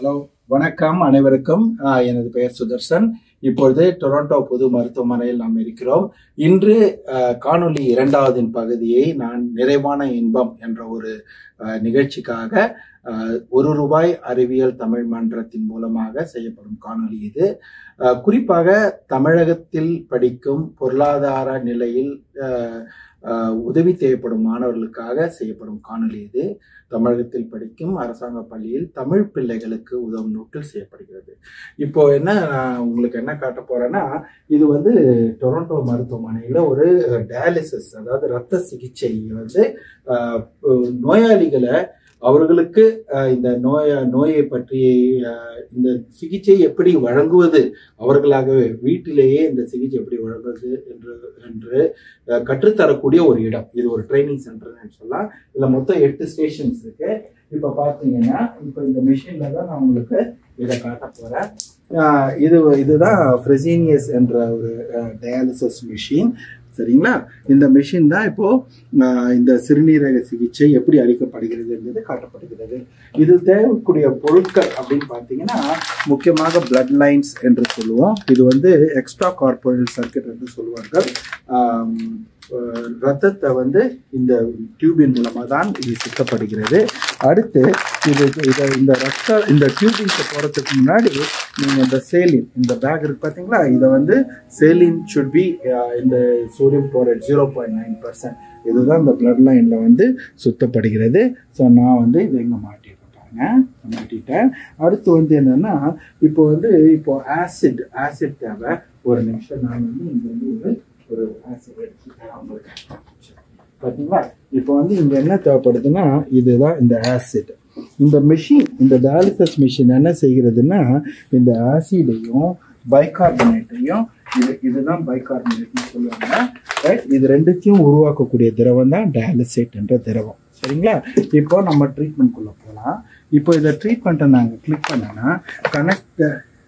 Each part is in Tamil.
ஹலோ வணக்கம் அனைவருக்கும் ஆஹ், எனது பெயர் சுதர்சன் இப்பொழுது டொரண்டோ பொது மருத்துவமனையில் நாம் இருக்கிறோம் இன்று ஆஹ், காணொளி இரண்டாவதின் பகுதியை நான் நிறைவான இன்பம் என்ற ஒரு ஆஹ், நிகழ்ச்சிக்காக ஆஹ், ஒரு ரூபாய் அறிவியல் தமிழ் மன்றத்தின் மூலமாக செய்யப்படும் காணொளி இது ஆஹ், குறிப்பாக தமிழகத்தில் படிக்கும் பொருளாதார நிலையில் ஆஹ், ஆஹ், உதவி தேவைப்படும் மாணவர்களுக்காக செய்யப்படும் காணொளி இது தமிழகத்தில் படிக்கும் அரசாங்க பள்ளியில் தமிழ் பிள்ளைகளுக்கு உதவும் நோக்கில் செய்யப்படுகிறது இப்போ என்ன நான் உங்களுக்கு என்ன காட்ட போறேன்னா இது வந்து டொரண்டோ மருத்துவமனையில் ஒரு டயாலிசிஸ் அதாவது ரத்த சிகிச்சை வந்து ஆஹ், நோயாளிகளை அவர்களுக்கு ஆஹ், இந்த நோய நோயை பற்றி ஆஹ், இந்த சிகிச்சை எப்படி வழங்குவது அவர்களாகவே வீட்டிலேயே இந்த சிகிச்சை எப்படி வழங்குவது என்று என்று ஆஹ், கற்றுத்தரக்கூடிய ஒரு இடம் இது ஒரு ட்ரைனிங் சென்டர்னு சொல்லலாம் இதுல மொத்தம் எட்டு ஸ்டேஷன்ஸ் இருக்கு இப்ப பாத்தீங்கன்னா இப்ப இந்த மிஷின்ல தான் நான் உங்களுக்கு இதை காட்ட போறேன் ஆஹ் இது இதுதான் ஃப்ரெசீனியஸ் என்ற ஒரு டயாலிசிஸ் மிஷின் சரிங்களா இந்த மிஷின் தான் இப்போ ஆஹ் இந்த சிறுநீரக சிகிச்சை எப்படி அளிக்கப்படுகிறது என்பது காட்டப்படுகிறது இது தேவைக்கூடிய பொருட்கள் அப்படின்னு பார்த்தீங்கன்னா முக்கியமாக பிளட் லைன்ஸ் என்று சொல்லுவோம் இது வந்து எக்ஸ்ட்ரா கார்பரல் சர்க்கிட் என்று சொல்லுவார்கள் ஆம், அஹ் ரத்தத்தை வந்து இந்த டியூபின் மூலமாக தான் இது சுத்தப்படுகிறது அடுத்து இது இதை இந்த ரத்த இந்த டியூபிங்ஸை போகிறதுக்கு முன்னாடி நீங்கள் இந்த சேலின் இந்த பேக் இருக்கு பார்த்தீங்களா இதை வந்து சேலின் சுட் பி இந்த sodium chloride zero point nine percent இதுதான் இந்த பிளட் லைனில் வந்து சுத்தப்படுகிறது ஸோ நான் வந்து இதை இங்கே மாட்டிருக்கேன் மாட்டிட்டேன் அடுத்து வந்து என்னன்னா இப்போ வந்து இப்போ ஆசிட் ஆசிட் தேவை ஒரு நிமிஷம் நான் வந்து இங்கே வந்து ஒரு ஒரு ஆசிட் எடுத்துக்கிறேன் உங்களுக்கு பார்த்தீங்களா இப்போ வந்து இங்க என்ன தேவைப்படுதுன்னா இதுதான் இந்த ஆசிட் இந்த மிஷின் இந்த டயாலிசிஸ் மிஷின் என்ன செய்கிறதுன்னா இந்த ஆசிடையும் பைகார்பனேட்டையும் இது இதுதான் பைகார்பனேட்னு சொல்லுவாங்க ரைட் இது ரெண்டுத்தையும் உருவாக்கக்கூடிய திரவம் தான் டயாலிசேட் என்ற திரவம் சரிங்களா இப்போ நம்ம ட்ரீட்மெண்ட்குள்ள போகலாம் இப்போ இதை ட்ரீட்மெண்ட்டை நாங்கள் கிளிக் பண்ணோன்னா கனெக்ட்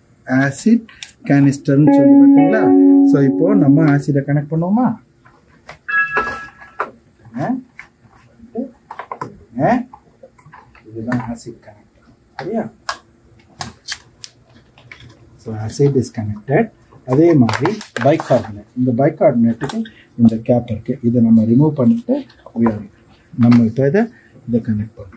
ஆசிட் கேனிஸ்டர்னு சொல்லி பார்த்தீங்களா ஸோ இப்போ நம்ம ஆசிடை கனெக்ட் பண்ணுவோமா பாருங்க. இதுதான் ஆசிட் கனெக்ட் சரியா ஸோ ஆசிட் இஸ் கனெக்டட் அதே மாதிரி பைகார்பனேட் இந்த பைகார்பனேட்டுக்கு இந்த கேப் இருக்கு இதை நம்ம ரிமூவ் பண்ணிட்டு உயரும் நம்ம இப்போ இதை இதை கனெக்ட் பண்ணுறோம்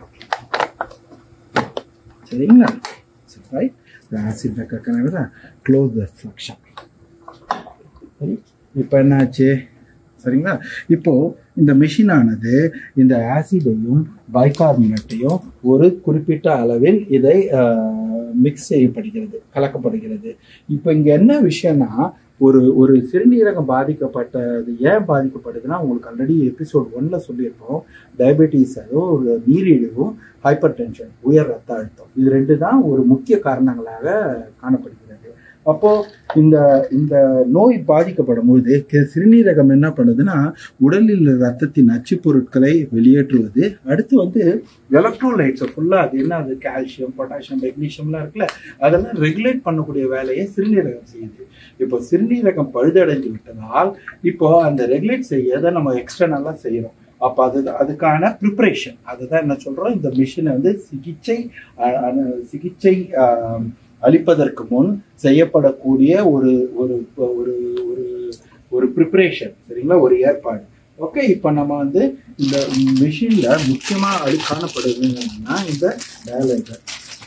சரிங்களா ரைட் இந்த acid connect close the flexion சரி இப்போ என்னாச்சு சரிங்களா இப்போ இந்த மிஷின் ஆனது இந்த ஆசிடையும் பைகார்பனேட்டையும் ஒரு குறிப்பிட்ட அளவில் இதை மிக்ஸ் செய்யப்படுகிறது கலக்கப்படுகிறது இப்போ இங்க என்ன விஷயம்னா ஒரு ஒரு சிறுநீரகம் பாதிக்கப்பட்டது ஏன் பாதிக்கப்படுதுன்னா உங்களுக்கு ஆல்ரெடி எபிசோட் ஒன்ல சொல்லியிருப்போம் டயபெட்டிஸ் அதுவும் ஒரு நீரிழிவும் ஹைப்பர் டென்ஷன் உயர் ரத்த அழுத்தம் இது ரெண்டு தான் ஒரு முக்கிய காரணங்களாக காணப்படுகிறது அப்போ இந்த இந்த நோய் பாதிக்கப்படும் பொழுது கி- சிறுநீரகம் என்ன பண்ணுதுன்னா உடலில் உள்ள ரத்தத்தின் நச்சுப் பொருட்களை வெளியேற்றுவது அடுத்து வந்து எலக்ட்ரோலைட்ஸை ஃபுல்லாக அது என்ன அது கால்சியம் பொட்டாசியம் மெக்னீஷியம்லாம் இருக்குல்ல அதெல்லாம் ரெகுலேட் பண்ணக்கூடிய வேலையை சிறுநீரகம் செய்யுது இப்போ சிறுநீரகம் பழுதடைஞ்சு விட்டதால் இப்போ அந்த ரெகுலேட் செய்யறதை நம்ம எக்ஸ்டர்னலாக செய்கிறோம் அப்போ அது அதுக்கான ப்ரிப்பரேஷன் அதுதான் என்ன சொல்கிறோம் இந்த மிஷினை வந்து சிகிச்சை அஹ், அஹ், சிகிச்சை அஹ், அளிப்பதற்கு முன் செய்யப்படக்கூடிய ஒரு ஒரு ஒரு ஒரு ஒரு ப்ரிப்பரேஷன் சரிங்களா ஒரு ஏற்பாடு ஓகே இப்போ நம்ம வந்து இந்த மிஷின்ல முக்கியமா அது காணப்படுது என்னன்னா இந்த டயலைசர்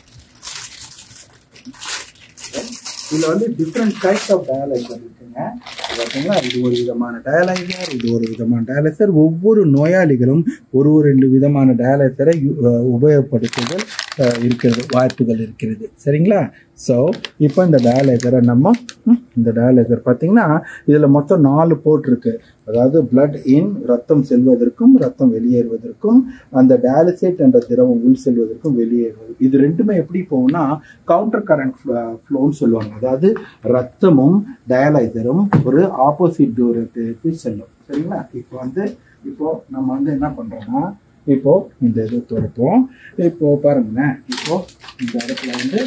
இதுல வந்து டிஃப்ரெண்ட் டைப்ஸ் ஆஃப் டயாலைசர் இருக்குங்க இது பார்த்தீங்களா இது ஒரு விதமான டயாலைசர் இது ஒரு விதமான டயாலைசர் ஒவ்வொரு நோயாளிகளும் ஒரு ஒரு ரெண்டு விதமான டயாலைசரை உபயோகப்படுத்துதல் அஹ், இருக்கிறது வாய்ப்புகள் இருக்கிறது சரிங்களா ஸோ இப்போ இந்த டயாலைசரை நம்ம ம், இந்த டயாலைசர் பார்த்தீங்கன்னா இதில் மொத்தம் நாலு போர்ட் இருக்கு அதாவது blood இன் ரத்தம் செல்வதற்கும் ரத்தம் வெளியேறுவதற்கும் அந்த டயாலிசேட் என்ற திரவம் உள் செல்வதற்கும் வெளியேறுவது இது ரெண்டுமே எப்படி போகும்னா கவுண்டர் கரண்ட் ஃப்ளோன்னு சொல்லுவாங்க அதாவது ரத்தமும் டயாலைசரும் ஒரு ஆப்போசிட் தூரத்துக்கு செல்லும் சரிங்களா இப்போ வந்து இப்போ நம்ம வந்து என்ன பண்றோம்னா இப்போ இந்த இது துடைப்போம் இப்போ பாருங்களேன் இப்போ இந்த இடத்துல வந்து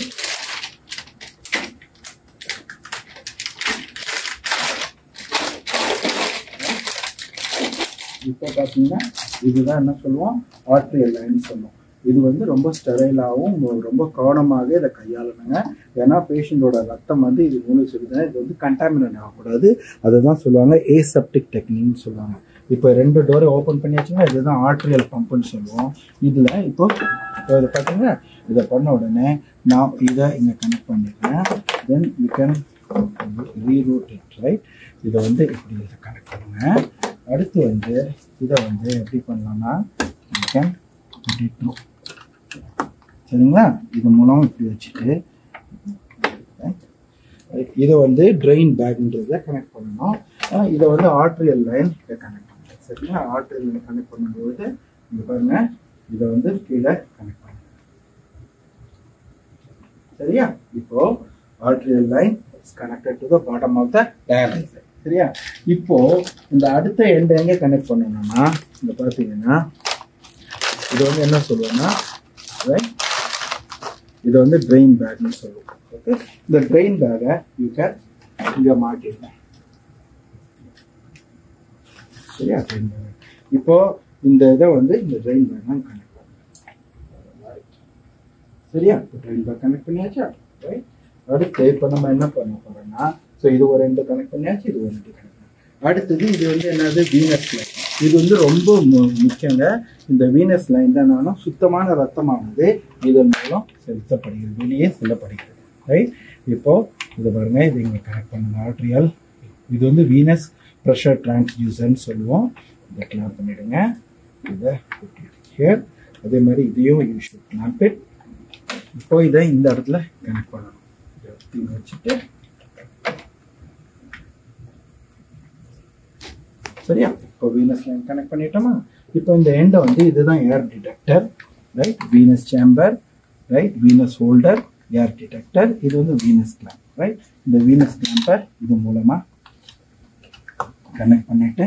இப்போ பார்த்தீங்கன்னா இதுதான் என்ன சொல்லுவோம் ஆர்ட்ரியல் லைன் சொல்லுவோம் இது வந்து ரொம்ப ஸ்டெரைலாகவும் ரொம்ப கவனமாக இதை கையாளணுங்க ஏன்னா பேஷண்டோட ரத்தம் வந்து இது மூணு சொல்லுதுன்னா இது வந்து கண்டாமினேட் ஆகக்கூடாது அதை தான் சொல்லுவாங்க ஏசெப்டிக் டெக்னிக்னு சொல்லுவாங்க இப்போ ரெண்டு டோரை ஓப்பன் பண்ணியாச்சுன்னா இதுதான் ஆர்ட்ரியல் பம்புன்னு சொல்லுவோம் இதில் இப்போ இப்போ இதை பார்த்தீங்கன்னா இதை பண்ண உடனே நான் இதை இங்கே கனெக்ட் பண்ணிடுறேன் then you can reroute it right இதை வந்து இப்படி இதை கனெக்ட் பண்ணுங்க அடுத்து வந்து இதை வந்து எப்படி பண்ணலாம்னா யூ கேன் த்ரூ சரிங்களா இது மூலம் இப்படி வச்சுட்டு இதை வந்து ட்ரெயின் பேக்ன்றதை கனெக்ட் பண்ணணும் ஆனால் இதை வந்து ஆர்ட்ரியல் லைன் இதை கனெக்ட் பண்ணணும் சரிங்களா ஆர்ட்ரியல் லைன் கனெக்ட் பண்ணும்போது இங்க பாருங்க இதை வந்து கீழே கனெக்ட் பண்ணுங்க சரியா இப்போ arterial line is connected to the bottom of the dialyser சரியா இப்போ இந்த அடுத்த எண்ட் எங்க கனெக்ட் பண்ணணும்னா இந்த பார்த்தீங்கன்னா இது வந்து என்ன சொல்லுவோம்னா right? இது வந்து ட்ரெயின் பேக்னு சொல்லுவோம் ஓகே இந்த ட்ரெயின் பேக்கை யூ கேன் இங்கே மாட்டிடலாம் சரியா ட்ரெயின் பேக் இப்போ இந்த இதை வந்து இந்த ட்ரெயின் பேக் தான் கனெக்ட் பண்ணுறேன் சரியா இப்போ ட்ரெயின் பேக் கனெக்ட் பண்ணியாச்சா ரைட் அடுத்து இப்போ நம்ம என்ன பண்ண போறோம்னா ஸோ இது ஒரு ரெண்டு கனெக்ட் பண்ணியாச்சு இது ஒரு ரெண்டு கனெக்ட் அடுத்தது இது வந்து என்னது வீனஸ் லைன் இது வந்து ரொம்ப மு- முக்கியங்க இந்த வீனஸ் லைன் தான் நானும் சுத்தமான ரத்தமானது இதன் மூலம் செலுத்தப்படுகிறது வெளியே செல்லப்படுகிறது ரைட் இப்போ இது பாருங்க இது இங்கே கனெக்ட் பண்ணுங்க ஆர்ட்ரியல் இது வந்து வீனஸ் ப்ரெஷர் டிரான்ஸ்டியூசர்னு சொல்லுவோம் இதை கிளாப் பண்ணிடுங்க இதை ஹியர் அதே மாதிரி இதையும் யூ ஷுட் கிளாப் இட் இப்போ இதை இந்த இடத்துல கனெக்ட் பண்ணணும் இதை எடுத்து இங்க வச்சுட்டு சரியா இப்போ வீனஸ் லைன் கனெக்ட் பண்ணிட்டோமா இப்போ இந்த எண்டை வந்து இதுதான் air detector right venous chamber right venous holder air detector இது வந்து வீனஸ் கிளாம்ப் ரைட் இந்த வீனஸ் கிளாம்பை இது மூலமா கனெக்ட் பண்ணிட்டு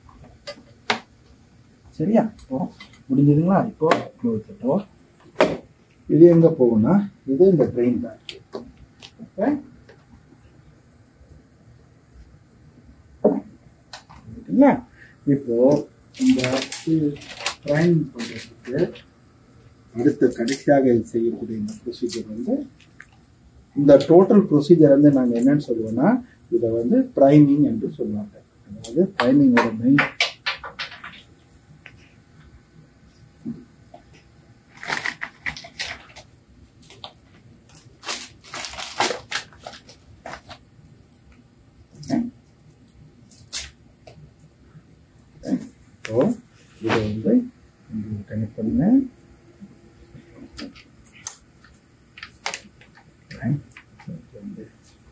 சரியா இப்போ முடிஞ்சதுங்களா இப்போ க்ளோஸ் டோர் இது எங்க போகும்னா இது இந்த ட்ரெயின் பேக் ஓகே சரிங்களா இப்போ இந்த ட்ரைன் பண்றதுக்கு அடுத்த கடைசியாக இது செய்யக்கூடிய இந்த ப்ரொசீஜர் வந்து இந்த டோட்டல் ப்ரொசீஜர் வந்து நாங்கள் என்னன்னு சொல்லுவோம்னா இதை வந்து ப்ரைமிங் என்று சொல்லுவாங்க அதாவது ப்ரைமிங்கோட மெயின் ஸோ இதை வந்து கனெக்ட் பண்ணுங்க Right. So, இது வந்து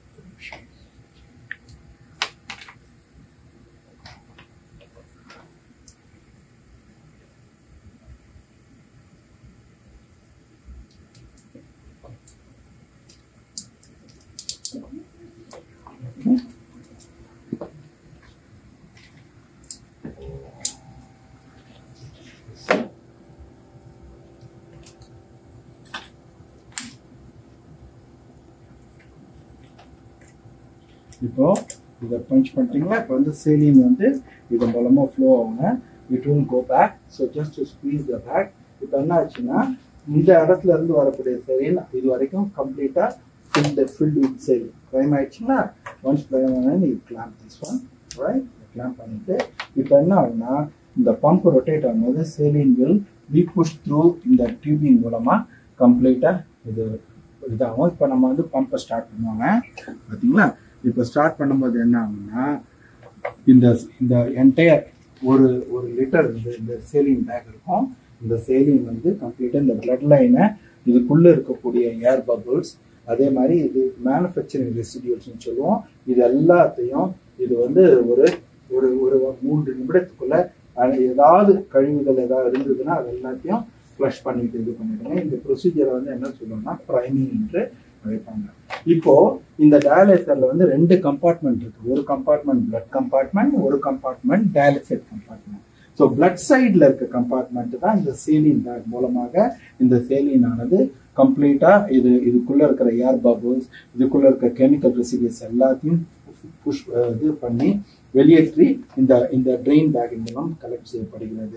இப்போ இதை பஞ்ச் பண்ணிட்டீங்களா இப்போ வந்து சேலின் வந்து இது மூலமா ஃப்ளோ ஆகுங்க it will go back so just to squeeze the bag இப்போ என்ன ஆச்சுன்னா இந்த இடத்துல இருந்து வரக்கூடிய சேலின் இது வரைக்கும் completely filled filled with saline prime ஆயிடுச்சுன்னா ஒன்ஸ் ப்ரைம் ஆனால் நீ clamp this one right clamp பண்ணிட்டு இப்போ என்ன ஆகுனா இந்த பம்ப் ரொட்டேட் ஆகும்போது saline will be push through இந்த டியூபிங் மூலமா கம்ப்ளீட்டா இது இதாகும் இப்போ நம்ம வந்து பம்பை ஸ்டார்ட் பண்ணுவாங்க பார்த்தீங்களா இப்போ ஸ்டார்ட் பண்ணும்போது என்ன ஆகும்னா இந்த இந்த என்டையர் ஒரு ஒரு லிட்டர் இந்த இந்த சேலின் பேக் இருக்கும் இந்த சேலின் வந்து கம்ப்ளீட்டாக இந்த பிளட் லைனை இதுக்குள்ளே இருக்கக்கூடிய ஏர் பபிள்ஸ் அதே மாதிரி இது மேனுஃபேக்சரிங் ரெசிடியூல்ஸ்னு சொல்லுவோம் இது எல்லாத்தையும் இது வந்து ஒரு ஒரு ஒரு மூன்று நிமிடத்துக்குள்ள அது ஏதாவது கழிவுகள் ஏதாவது இருந்ததுன்னா அது எல்லாத்தையும் ஃப்ளஷ் பண்ணிட்டு இது பண்ணிடுங்க இந்த ப்ரொசீஜரை வந்து என்ன சொல்லுவோம்னா ப்ரைமிங் என்று அழைப்பாங்க இப்போ இந்த டயாலிசர்ல வந்து ரெண்டு கம்பார்ட்மெண்ட் இருக்கு ஒரு கம்பார்ட்மெண்ட் பிளட் கம்பார்ட்மெண்ட் ஒரு compartment dialyser compartment so blood சைடில் இருக்க கம்பார்ட்மெண்ட் தான் இந்த சேலின் பேக் மூலமாக இந்த சேலின் ஆனது கம்ப்ளீட்டா இது இதுக்குள்ள இருக்கிற ஏர் பபிள்ஸ் இதுக்குள்ள இருக்க கெமிக்கல் ரெசிடியஸ் எல்லாத்தையும் புஷ் இது பண்ணி வெளியேற்றி இந்த இந்த ட்ரெயின் பேக் மூலம் கலெக்ட் செய்யப்படுகிறது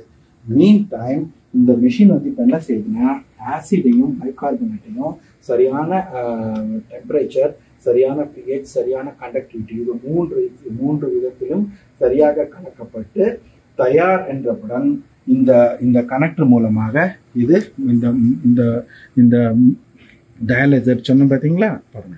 மீன் டைம் இந்த மிஷின் வந்து இப்போ என்ன செய்யுதுன்னா ஆசிடையும் பைகார்பனேட்டையும் சரியான டெம்பரேச்சர் சரியான பிஹெச் சரியான கண்டக்டிவிட்டி இது மூன்று மூன்று விதத்திலும் சரியாக கலக்கப்பட்டு தயார் என்றவுடன் இந்த இந்த கனெக்டர் மூலமாக இது இந்த இந்த இந்த டயலைசர் சொன்னோம் பார்த்தீங்களா பாருங்க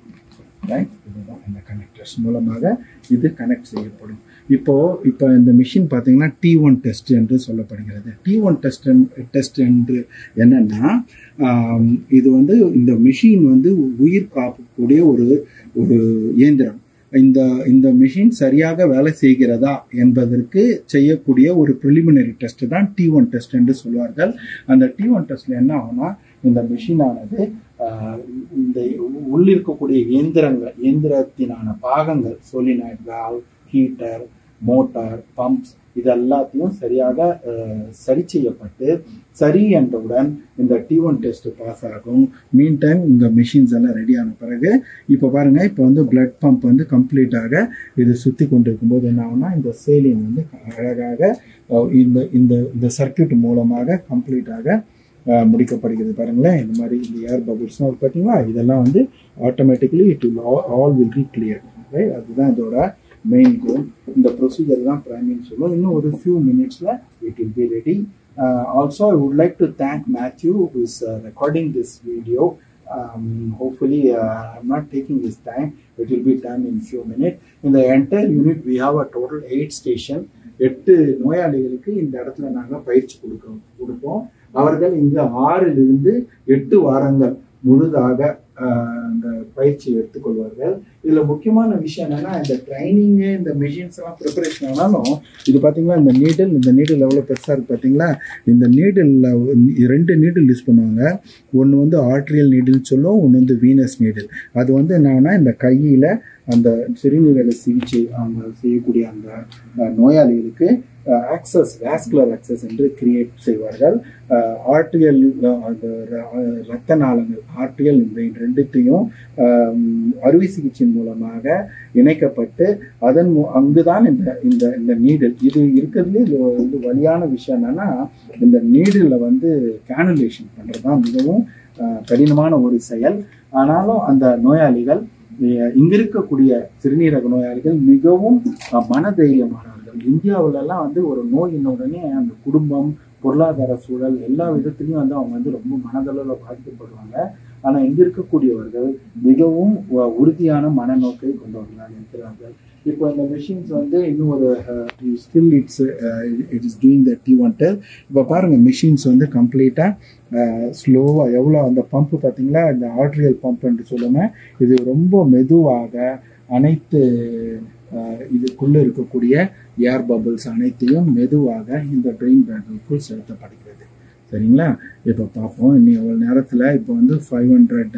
ரைட் இதுதான் இந்த கனெக்டர்ஸ் மூலமாக இது கனெக்ட் செய்யப்படும் இப்போ இப்போ இந்த மிஷின் பார்த்தீங்கன்னா டி ஒன் டெஸ்ட் என்று சொல்லப்படுகிறது டி ஒன் டெஸ்ட் டெஸ்ட் என்று என்னன்னா ஆம், இது வந்து இந்த மிஷின் வந்து உயிர் காக்கக்கூடிய ஒரு ஒரு இயந்திரம் இந்த இந்த மிஷின் சரியாக வேலை செய்கிறதா என்பதற்கு செய்யக்கூடிய ஒரு ப்ரிலிமினரி டெஸ்ட் தான் டி ஒன் டெஸ்ட் என்று சொல்வார்கள் அந்த டி ஒன் டெஸ்ட்ல என்ன ஆகும்னா இந்த மிஷினானது ஆஹ், இந்த உள்ள இருக்கக்கூடிய இயந்திரங்கள் இயந்திரத்தினான பாகங்கள் solenoid valve heater motor pumps இது எல்லாத்தையும் சரியாக ஆஹ், சரி செய்யப்பட்டு சரி என்றவுடன் இந்த டி ஒன் டெஸ்ட் பாஸ் ஆகும் மீன் டைம் இந்த மிஷின்ஸ் எல்லாம் ரெடி ஆன பிறகு இப்போ பாருங்க இப்போ வந்து பிளட் பம்ப் வந்து கம்ப்ளீட்டாக இது சுத்தி கொண்டிருக்கும் போது என்ன ஆகும்னா இந்த சேலின் வந்து அழகாக அஹ், இந்த இந்த இந்த சர்க்கியூட் மூலமாக கம்ப்ளீட்டாக அஹ், முடிக்கப்படுகிறது பாருங்களேன் இந்த மாதிரி இந்த ஏர் பபுள்ஸ்லாம் பார்த்தீங்களா இதெல்லாம் வந்து automatically it will all will be clear right அதுதான் இதோட மெயின் கோல் இந்த ப்ரொசீஜர் தான் ப்ரைமிங் சொல்லுவோம் இன்னும் ஒரு ஃபியூ மினிட்ஸில் it will be ready also I would like to thank Mathew who is uh, recording this video um, hopefully uh, I'm not taking this time it will be done in few minutes in the entire unit we have a total eight station எட்டு நோயாளிகளுக்கு இந்த இடத்துல நாங்கள் பயிற்சி கொடுக்கிறோம் கொடுப்போம் அவர்கள் இங்கு ஆறிலிருந்து எட்டு வாரங்கள் முழுதாக ஆஹ், அந்த பயிற்சியை எடுத்துக்கொள்வார்கள் இதுல முக்கியமான விஷயம் என்னன்னா இந்த ட்ரைனிங்கு இந்த மிஷின்ஸ் எல்லாம் ப்ரிப்பரேஷன் ஆனாலும் இது பாத்தீங்களா இந்த நீடில் இந்த நீடில் எவ்வளோ பெருசாக இருக்கு பார்த்தீங்களா இந்த நீடில் ரெண்டு நீடில் யூஸ் பண்ணுவாங்க ஒன்று வந்து ஆர்ட்ரியல் நீடில் சொல்லும் ஒன்று வந்து வீனஸ் நீடில் அது வந்து என்னன்னா இந்த கையில் அந்த சிறுநீரக சிகிச்சை அவங்க செய்யக்கூடிய அந்த அஹ், நோயாளிகளுக்கு ஆக்சஸ் வாஸ்குலர் ஆக்சஸ் என்று கிரியேட் செய்வார்கள் ஆர்டியல் அந்த ர- அஹ், ரத்த நாளங்கள் ஆர்டியல் இந்த ரெண்டுத்தையும் ஆம், அறுவை சிகிச்சையின் மூலமாக இணைக்கப்பட்டு அதன் மூ- அங்குதான் இந்த இந்த இந்த நீடில் இது இருக்கிறதுலே இது வந்து வலியான விஷயம் என்னன்னா இந்த நீடில் வந்து கேனுலேஷன் பண்றது தான் மிகவும் அஹ், கடினமான ஒரு செயல் ஆனாலும் அந்த நோயாளிகள் இ- இங்க இருக்கக்கூடிய சிறுநீரக நோயாளிகள் மிகவும் அஹ், மனதைரியமானவர்கள் இந்தியாவுல எல்லாம் வந்து ஒரு நோயின் உடனே அந்த குடும்பம் பொருளாதார சூழல் எல்லா விதத்திலையும் வந்து அவங்க வந்து ரொம்ப மனதளவில் பாதிக்கப்படுவாங்க ஆனா இங்க இருக்கக்கூடியவர்கள் மிகவும் உ- உறுதியான மனநோக்கை கொண்டவர்களாக இருக்கிறார்கள் இப்போ இந்த மிஷின்ஸ் வந்து இன்னும் ஒரு still it's it is doing the T one டெல் இப்போ பாருங்க மிஷின்ஸ் வந்து கம்ப்ளீட்டாக ஸ்லோவாக எவ்வளோ அந்த பம்ப் பார்த்தீங்களா இந்த ஆர்ட்ரியல் பம்ப் என்று சொல்லுங்க இது ரொம்ப மெதுவாக அனைத்து அஹ், இதுக்குள்ள இருக்கக்கூடிய ஏர் பபிள்ஸ் அனைத்தையும் மெதுவாக இந்த ட்ரெயின் பேக்குக்குள் செலுத்தப்படுகிறது சரிங்களா இப்போ பார்ப்போம் இன்னும் எவ்வளோ நேரத்தில் இப்போ வந்து ஃபைவ் ஹண்ட்ரட்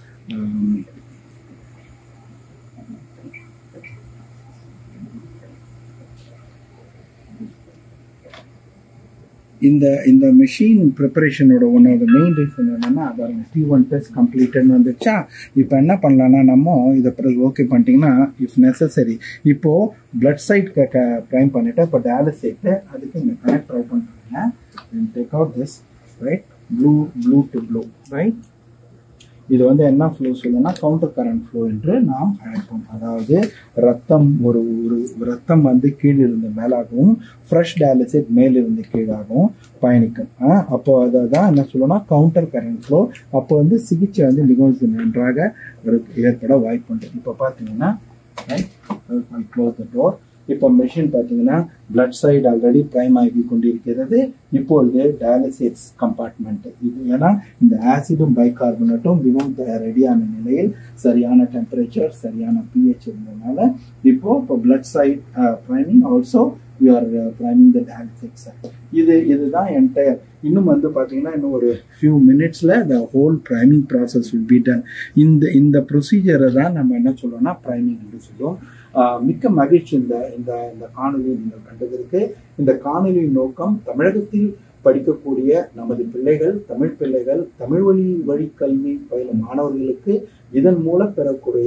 இந்த இந்த மிஷின் ப்ரிப்பரேஷனோட one of the main reason என்னன்னா பாருங்க டி ஒன் டெஸ்ட் கம்ப்ளீட்டட்னு வந்துச்சா இப்போ என்ன பண்ணலாம்னா நம்ம இதை ஓகே பண்ணிட்டீங்கன்னா இஃப் நெசசரி இப்போ பிளட் சைட் ப்ரைம் பண்ணிட்டு இப்போ டயாலிசைட்டு அதுக்கு இந்த கனெக்டர் ஓப்பன் பண்ணுங்க take out this right blue blue to blue right இது வந்து என்ன ஃப்ளோ சொல்லுன்னா கவுண்டர் கரண்ட் ஃப்ளோ என்று நாம் அழைப்போம் அதாவது ரத்தம் ஒரு ஒரு ரத்தம் வந்து கீழிருந்து மேலாகவும் ஃப்ரெஷ் டயாலிசிட் மேலிருந்து கீழாகவும் பயணிக்கும் ஆ, அப்போ அதை தான் என்ன சொல்லணும்னா கவுண்டர் கரண்ட் ஃப்ளோ அப்போ வந்து சிகிச்சை வந்து மிகவும் நன்றாக இருக்கு- ஏற்பட வாய்ப்பு உண்டு இப்போ பார்த்தீங்கன்னா க்ளோஸ் த டோர் இப்போ மெஷின் பார்த்தீங்கன்னா பிளட் சைடு ஆல்ரெடி ப்ரைம் ஆகி கொண்டிருக்கிறது இப்பொழுது டயாலிசிஸ் கம்பார்ட்மெண்ட் இது ஏன்னா இந்த ஆசிடும் பைகார்பனேட்டும் மிகவும் ரெடியான நிலையில் சரியான டெம்பரேச்சர் சரியான பிஹெச் இருந்ததுனால இப்போ இப்போ blood side priming also we are priming the dialysis side இது இதுதான் என்டையர் இன்னும் வந்து பார்த்தீங்கன்னா இன்னும் ஒரு ஃபியூ மினிட்ஸில் the whole priming process will be done இந்த இந்த ப்ரொசீஜரை தான் நம்ம என்ன சொல்றோம்னா ப்ரைமிங் என்று சொல்லுவோம் ஆஹ் மிக்க மகிழ்ச்சி இந்த இந்த இந்த காணொலியை நீங்கள் கண்டதற்கு இந்த காணொலியின் நோக்கம் தமிழகத்தில் படிக்கக்கூடிய நமது பிள்ளைகள் தமிழ் பிள்ளைகள் தமிழ் வழி வழி கல்வி பயிலும் மாணவர்களுக்கு இதன் மூலம் பெறக்கூடிய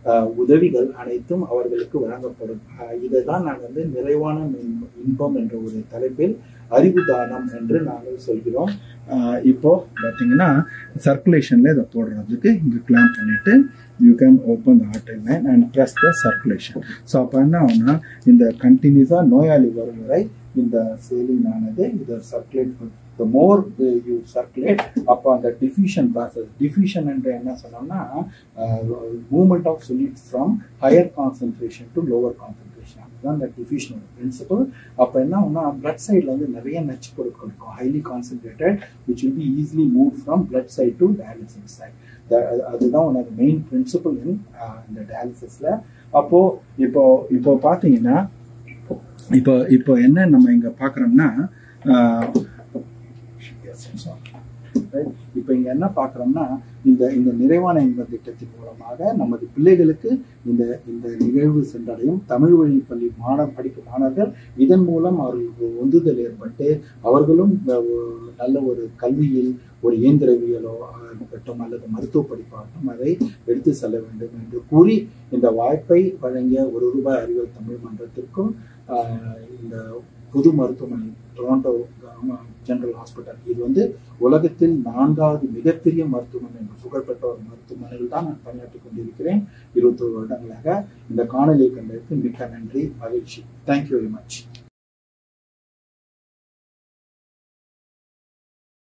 அஹ், உதவிகள் அனைத்தும் அவர்களுக்கு வழங்கப்படும் அஹ், இதைதான் நான் வந்து நிறைவான இன்ப- இன்பம் என்ற ஒரு தலைப்பில் அறிவு தானம் என்று நாங்கள் சொல்கிறோம் அஹ், இப்போ பார்த்தீங்கன்னா சர்க்குலேஷன்ல இதை போடுறதுக்கு இங்க கிளாம் பண்ணிட்டு you can open the arterial line and press the circulation so அப்போ என்ன ஆகும்னா இந்த கண்டினியூஸாக நோயாளி வரும் வரை இந்த சேலின் ஆனது இதை circulate the more you circulate அப்போ அந்த டிஃப்யூஷன் ப்ராசஸ் டிஃப்யூஷன் என்று என்ன சொன்னோம்னா movement of solutes from higher concentration to lower concentration அதுதான் இந்த டிஃப்யூஷன் பிரின்சிபல் அப்போ என்ன ஆகும்னா பிளட் சைடில் வந்து நிறைய நச்சு பொருட்கள் இருக்கும் highly concentrated which will be easily move from blood side to dialysis side அதுதான் உனக்கு மெயின் பிரின்சிபல் இன் இந்த டயாலிசிஸில் அப்போ இப்போ இப்போ பார்த்தீங்கன்னா இப்போ இப்போ என்ன நம்ம இங்க பார்க்குறோம்னா இப்போ இங்க என்ன பார்க்குறோம்னா இந்த இந்த நிறைவான இன்ப திட்டத்தின் மூலமாக நமது பிள்ளைகளுக்கு இந்த இந்த நிகழ்வு சென்றடையும் தமிழ் வழி பள்ளி மாணவ படிக்கும் மாணவர்கள் இதன் மூலம் அவர்களுக்கு உந்துதல் ஏற்பட்டு அவர்களும் இந்த ஒ- நல்ல ஒரு கல்வியில் ஒரு இயந்திரவியலோ இருக்கட்டும் அல்லது மருத்துவ படிப்பாகட்டும் அதை எடுத்து செல்ல வேண்டும் என்று கூறி இந்த வாய்ப்பை வழங்கிய ஒரு ரூபாய் அறிவியல் தமிழ் மன்றத்திற்கும் ஆஹ், இந்த புது மருத்துவமனை டொரண்டோ ஜெனரல் ஹாஸ்பிட்டல் இது வந்து உலகத்தில் நான்காவது மிகப்பெரிய மருத்துவமனை என்று புகழ்பெற்ற ஒரு மருத்துவமனையில் தான் நான் பணியாற்றி கொண்டிருக்கிறேன் இருபத்தோரு வருடங்களாக இந்த காணொலியை கண்டதற்கு மிக்க நன்றி மகிழ்ச்சி தேங்க்யூ வெரி மச்